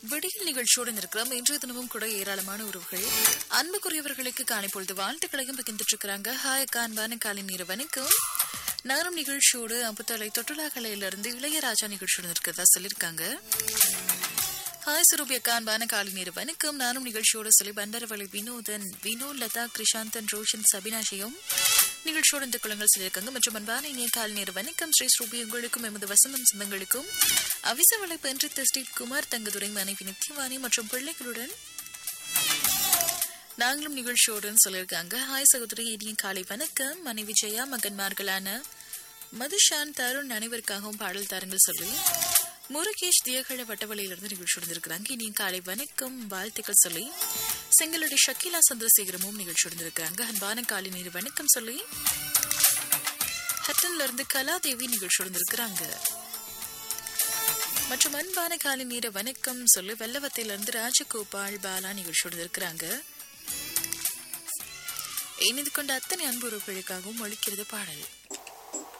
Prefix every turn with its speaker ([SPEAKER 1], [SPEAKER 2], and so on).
[SPEAKER 1] விடியல் நிகழ்ச்சியோடு இருக்கிறோம் இன்றைய தினமும் கூட ஏராளமான உறவுகள் அன்புக்குரியவர்களுக்கு காலை பொழுது வாழ்த்துக்களையும் பகிர்ந்துட்டு இருக்கிறாங்க ஹாய் கான்பான காலை நீர் வணக்கம் நானும் நிகழ்ச்சியோடு அம்புத்தலை தொட்டுலா கலையிலிருந்து இளையராஜா நிகழ்ச்சியோடு இருக்கிறதா சொல்லியிருக்காங்க ஹாய் சுரூபிய கான்பான காலை நீர் வணக்கம் நானும் நிகழ்ச்சியோடு சொல்லி பண்டரவளி வினோதன் வினோ லதா கிருஷாந்தன் ரோஷன் சபினாஷையும் நிகழ்ச்சியோடு இந்த குளங்கள் சொல்லியிருக்காங்க மற்றும் அன்பான இனிய காலை நேர வணக்கம் ஸ்ரீ ஸ்ரூபி உங்களுக்கும் எமது வசந்தம் சொந்தங்களுக்கும் அவிசவளை பென்று ஸ்ரீ குமார் தங்கதுரை மனைவி நித்யவாணி மற்றும் பிள்ளைகளுடன் நாங்களும் நிகழ்ச்சியோடு சொல்லியிருக்காங்க ஹாய் சகோதரி இனிய காலை வணக்கம் மனைவி ஜெயா மகன்மார்களான மதுஷான் தருண் அனைவருக்காகவும் பாடல் தாருங்கள் சொல்லி முருகேஷ் தியகழ வட்டவழியிலிருந்து நிகழ்ச்சி இருக்கிறாங்க இனி காலை வணக்கம் வாழ்த்துக்கள் சொல்லி செங்கலுடைய ஷக்கீலா சந்திரசேகரமும் நிகழ்ச்சி இருக்கிறாங்க அன்பான காலை நீர் வணக்கம் சொல்லி ஹட்டன்ல இருந்து கலாதேவி நிகழ்ச்சி இருக்கிறாங்க மற்றும் அன்பான காலை நீர வணக்கம் சொல்லி வெள்ளவத்திலிருந்து ராஜகோபால் பாலா நிகழ்ச்சியோடு இருக்கிறாங்க இணைந்து கொண்ட அத்தனை அன்புறவுகளுக்காகவும் ஒழிக்கிறது பாடல்